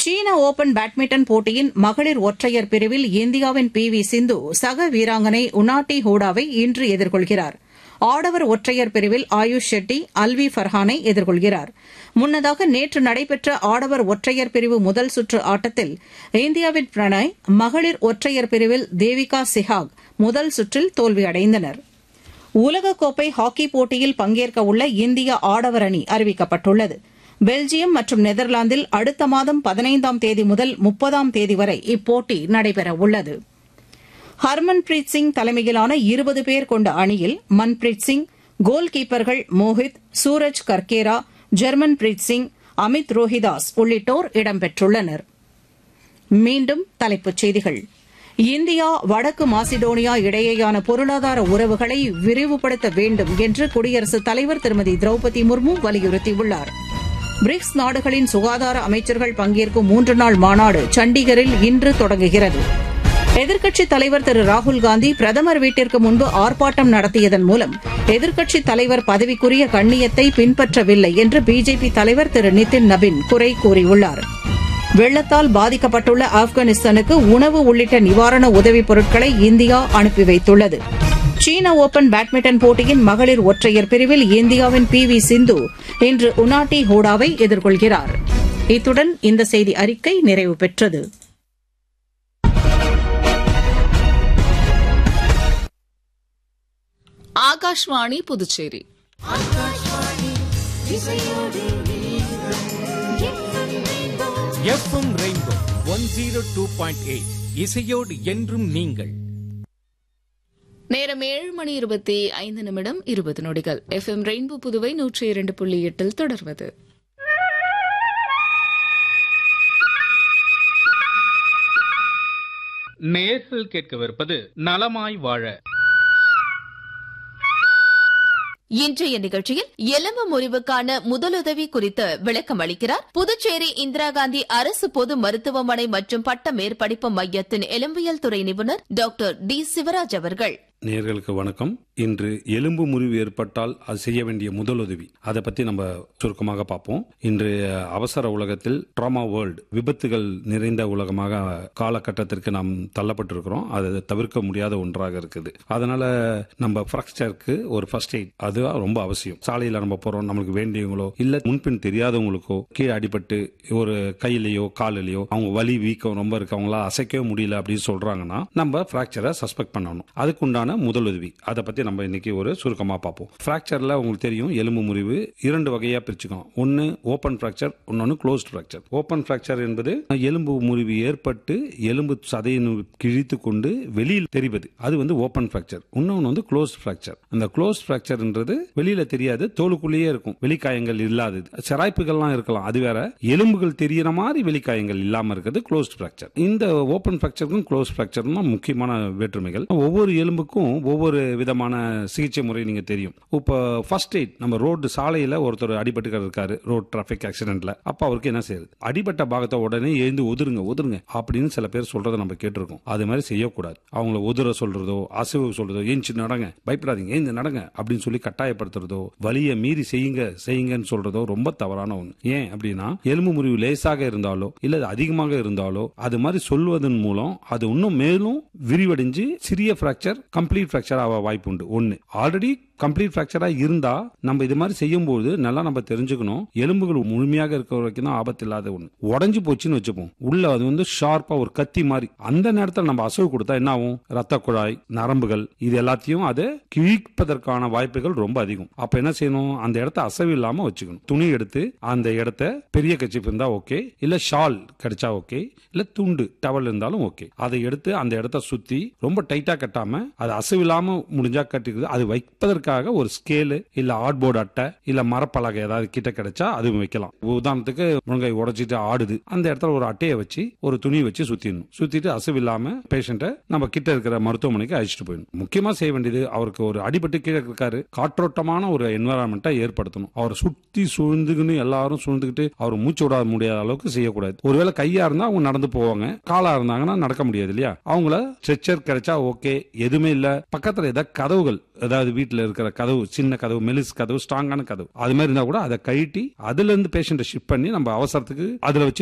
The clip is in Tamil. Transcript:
சீன ஓபன் பேட்மிண்டன் போட்டியின் மகளிர் ஒற்றையர் பிரிவில் இந்தியாவின் பி வி சிந்து சக வீராங்கனை உனாட்டி ஹூடாவை இன்று எதிர்கொள்கிறார் ஆடவர் ஒற்றையர் பிரிவில் ஆயுஷ் ஷெட்டி அல்வி ஃபர்ஹானை எதிர்கொள்கிறார் முன்னதாக நேற்று நடைபெற்ற ஆடவர் ஒற்றையர் பிரிவு முதல் சுற்று ஆட்டத்தில் இந்தியாவின் பிரணாய் மகளிர் ஒற்றையர் பிரிவில் தேவிகா சிஹாக் முதல் சுற்றில் தோல்வியடைந்தனர் உலகக்கோப்பை ஹாக்கி போட்டியில் பங்கேற்க உள்ள இந்திய ஆடவர் அணி அறிவிக்கப்பட்டுள்ளது பெல்ஜியம் மற்றும் நெதர்லாந்தில் அடுத்த மாதம் பதினைந்தாம் தேதி முதல் முப்பதாம் தேதி வரை இப்போட்டி நடைபெறவுள்ளது ஹர்மன்பிரீத் சிங் தலைமையிலான இருபது பேர் கொண்ட அணியில் மன்பிரீத் சிங் கோல் கீப்பர்கள் மோஹித் சூரஜ் கர்கேரா ஜெர்மன் பிரீத் சிங் அமித் ரோஹிதாஸ் உள்ளிட்டோர் இடம்பெற்றுள்ளனர் மீண்டும் தலைப்புச் செய்திகள் இந்தியா வடக்கு மாசிடோனியா இடையேயான பொருளாதார உறவுகளை விரிவுபடுத்த வேண்டும் என்று குடியரசுத் தலைவர் திருமதி திரௌபதி முர்மு வலியுறுத்தியுள்ளார் பிரிக்ஸ் நாடுகளின் சுகாதார அமைச்சர்கள் பங்கேற்கும் மூன்று நாள் மாநாடு சண்டிகரில் இன்று தொடங்குகிறது எதிர்க்கட்சித் தலைவர் திரு ராகுல்காந்தி பிரதமர் வீட்டிற்கு முன்பு ஆர்ப்பாட்டம் நடத்தியதன் மூலம் எதிர்க்கட்சித் தலைவர் பதவிக்குரிய கண்ணியத்தை பின்பற்றவில்லை என்று பிஜேபி தலைவர் திரு நிதின் நபின் குறை கூறியுள்ளார் வெள்ளத்தால் பாதிக்கப்பட்டுள்ள ஆப்கானிஸ்தானுக்கு உணவு உள்ளிட்ட நிவாரண உதவிப் பொருட்களை இந்தியா அனுப்பி வைத்துள்ளது சீன ஓபன் பேட்மிண்டன் போட்டியின் மகளிர் ஒற்றையர் பிரிவில் இந்தியாவின் பி வி சிந்து இன்று உனாட்டி ஹோடாவை எதிர்கொள்கிறார் இத்துடன் இந்த செய்தி அறிக்கை நிறைவு பெற்றது Akashvani Puducherry FM Rainbow one zero two point eight இசையோடு என்றும் நீங்கள் நேரம் ஏழு மணி இருபத்தி ஐந்து நிமிடம் இருபது நொடிகள் எஃப்எம் ரெயின்போ புதுவை நூற்றி இரண்டு புள்ளி எட்டில் தொடர்வது நேர்கள் கேட்கவிருப்பது நலமாய் வாழ இன்றைய நிகழ்ச்சியில் எலும்பு முறிவுக்கான முதலுதவி குறித்து விளக்கம் அளிக்கிறார் புதுச்சேரி இந்திரா காந்தி அரசு பொது மருத்துவமனை மற்றும் பட்ட மேற்படிப்பு மையத்தின் எலும்பியல் துறை நிபுணர் டாக்டர் டி சிவராஜ் அவர்கள் நேர்களுக்கு வணக்கம் இன்று எலும்பு முறிவு ஏற்பட்டால் அது செய்ய வேண்டிய முதலுதவி அதை பத்தி நம்ம சுருக்கமாக பார்ப்போம் இன்று அவசர உலகத்தில் ட்ராமா வேர்ல்டு விபத்துகள் நிறைந்த உலகமாக காலகட்டத்திற்கு நாம் தள்ளப்பட்டிருக்கிறோம் அது தவிர்க்க முடியாத ஒன்றாக இருக்குது அதனால நம்ம ஃப்ராக்சருக்கு ஒரு ஃபர்ஸ்ட் எய்ட் அது ரொம்ப அவசியம் சாலையில் நம்ம போறோம் நம்மளுக்கு வேண்டியவங்களோ இல்ல முன்பின் தெரியாதவங்களுக்கோ கீழே அடிபட்டு ஒரு கையிலையோ காலிலையோ அவங்க வலி வீக்கம் ரொம்ப இருக்கு அவங்களால அசைக்கவே முடியல அப்படின்னு சொல்றாங்கன்னா நம்ம ஃப்ராக்சரை சஸ்பெக்ட் பண்ணணும் அதுக்குண்டான முதலுதவி அதை பத்தி நம்ம இன்னைக்கு ஒரு சுருக்கமா பார்ப்போம் ஃப்ராக்சர்ல உங்களுக்கு தெரியும் எலும்பு முறிவு இரண்டு வகையா பிரிச்சுக்கலாம் ஒன்னு ஓப்பன் ஃப்ராக்சர் இன்னொன்னு க்ளோஸ்ட் ஃப்ராக்சர் ஓப்பன் ஃப்ராக்சர் என்பது எலும்பு முறிவு ஏற்பட்டு எலும்பு சதையை கிழித்து கொண்டு வெளியில் தெரிவது அது வந்து ஓப்பன் ஃப்ராக்சர் இன்னொன்று வந்து க்ளோஸ்ட் ஃப்ராக்சர் அந்த க்ளோஸ்ட் ஃப்ராக்சர்ன்றது வெளியில தெரியாது தோலுக்குள்ளேயே இருக்கும் வெளிக்காயங்கள் இல்லாதது சிராய்ப்புகள்லாம் இருக்கலாம் அது வேற எலும்புகள் தெரியற மாதிரி வெளிக்காயங்கள் இல்லாம இருக்கிறது க்ளோஸ்ட் ஃப்ராக்சர் இந்த ஓப்பன் ஃப்ராக்சருக்கும் க்ளோஸ் ஃப்ராக்சரும் தான் முக்கியமான வேற்றுமைகள் ஒவ்வொரு எலும்புக்கும் ஒவ்வொரு விதமான சிகிச்சை முறை நீங்க தெரியும் இப்போ ஃபர்ஸ்ட் எய்ட் நம்ம ரோடு சாலையில ஒருத்தர் அடிபட்டு இருக்காரு ரோட் டிராபிக் ஆக்சிடென்ட்ல அப்ப அவருக்கு என்ன செய்யுது அடிபட்ட பாகத்தை உடனே எழுந்து ஒதுருங்க ஒதுருங்க அப்படின்னு சில பேர் சொல்றதை நம்ம கேட்டிருக்கோம் அது மாதிரி செய்யக்கூடாது அவங்கள ஒதுர சொல்றதோ அசைவு சொல்றதோ ஏஞ்சி நடங்க பயப்படாதீங்க ஏந்து நடங்க அப்படின்னு சொல்லி கட்டாயப்படுத்துறதோ வலியை மீறி செய்யுங்க செய்யுங்கன்னு சொல்றதோ ரொம்ப தவறான ஒண்ணு ஏன் அப்படின்னா எலும்பு முறிவு லேசாக இருந்தாலோ இல்ல அதிகமாக இருந்தாலோ அது மாதிரி சொல்வதன் மூலம் அது இன்னும் மேலும் விரிவடைஞ்சு சிறிய பிராக்சர் கம்ப்ளீட் பிராக்சர் ஆக வாய்ப்பு உண்டு ஒன்னு ஆல்ரெடி கம்ப்ளீட் ஃபிராக்சரா இருந்தா நம்ம இது மாதிரி செய்யும்போது நல்லா நம்ம தெரிஞ்சுக்கணும் எலும்புகள் முழுமையாக இருக்கிற வரைக்கும் தான் ஆபத்து இல்லாத ஒண்ணு உடஞ்சு போச்சுன்னு வச்சுப்போம் உள்ள அது வந்து ஷார்ப்பா ஒரு கத்தி மாதிரி அந்த நேரத்தில் நம்ம அசைவு கொடுத்தா என்ன ஆகும் ரத்த குழாய் நரம்புகள் இது எல்லாத்தையும் அதை கிழிப்பதற்கான வாய்ப்புகள் ரொம்ப அதிகம் அப்ப என்ன செய்யணும் அந்த இடத்த அசைவு இல்லாம வச்சுக்கணும் துணி எடுத்து அந்த இடத்த பெரிய கச்சிப்பு இருந்தா ஓகே இல்ல ஷால் கிடைச்சா ஓகே இல்ல துண்டு டவல் இருந்தாலும் ஓகே அதை எடுத்து அந்த இடத்த சுத்தி ரொம்ப டைட்டா கட்டாம அது அசைவு இல்லாம முடிஞ்சா கட்டிக்கிறது அது வைப்பதற்காக ஒரு ஸ்கேலு இல்ல ஆர்ட்போர்டு அட்டை இல்ல மரப்பலகை ஏதாவது கிட்ட கிடைச்சா அதுவும் வைக்கலாம் உதாரணத்துக்கு முருங்கை உடைச்சிட்டு ஆடுது அந்த இடத்துல ஒரு அட்டையை வச்சு ஒரு துணி வச்சு சுத்திடணும் சுத்திட்டு அசைவு இல்லாம பேஷண்ட்டை நம்ம கிட்ட இருக்கிற மருத்துவமனைக்கு அழைச்சிட்டு போயிடணும் முக்கியமா செய்ய வேண்டியது அவருக்கு ஒரு அடிபட்டு கீழே இருக்காரு காற்றோட்டமான ஒரு என்வரான்மெண்ட்டை ஏற்படுத்தணும் அவரை சுத்தி சூழ்ந்துக்குன்னு எல்லாரும் சூழ்ந்துக்கிட்டு அவர் மூச்சு விட முடியாத அளவுக்கு செய்யக்கூடாது ஒருவேளை கையா இருந்தா அவங்க நடந்து போவாங்க காலா இருந்தாங்கன்னா நடக்க முடியாது இல்லையா அவங்கள ஸ்ட்ரெச்சர் கிடைச்சா ஓகே எதுவுமே இல்ல பக்கத்துல ஏதாவது கதவுகள் அதாவது வீட்டுல இருக்கிற கதவு சின்ன கதவு மெலிஸ் கதவு ஸ்ட்ராங்கான கதவு அது மாதிரி இருந்தா கூட அதை கழட்டி அதுல இருந்து பேஷண்ட்டை ஷிஃப்ட் பண்ணி நம்ம அவசரத்துக்கு அதுல வச்சு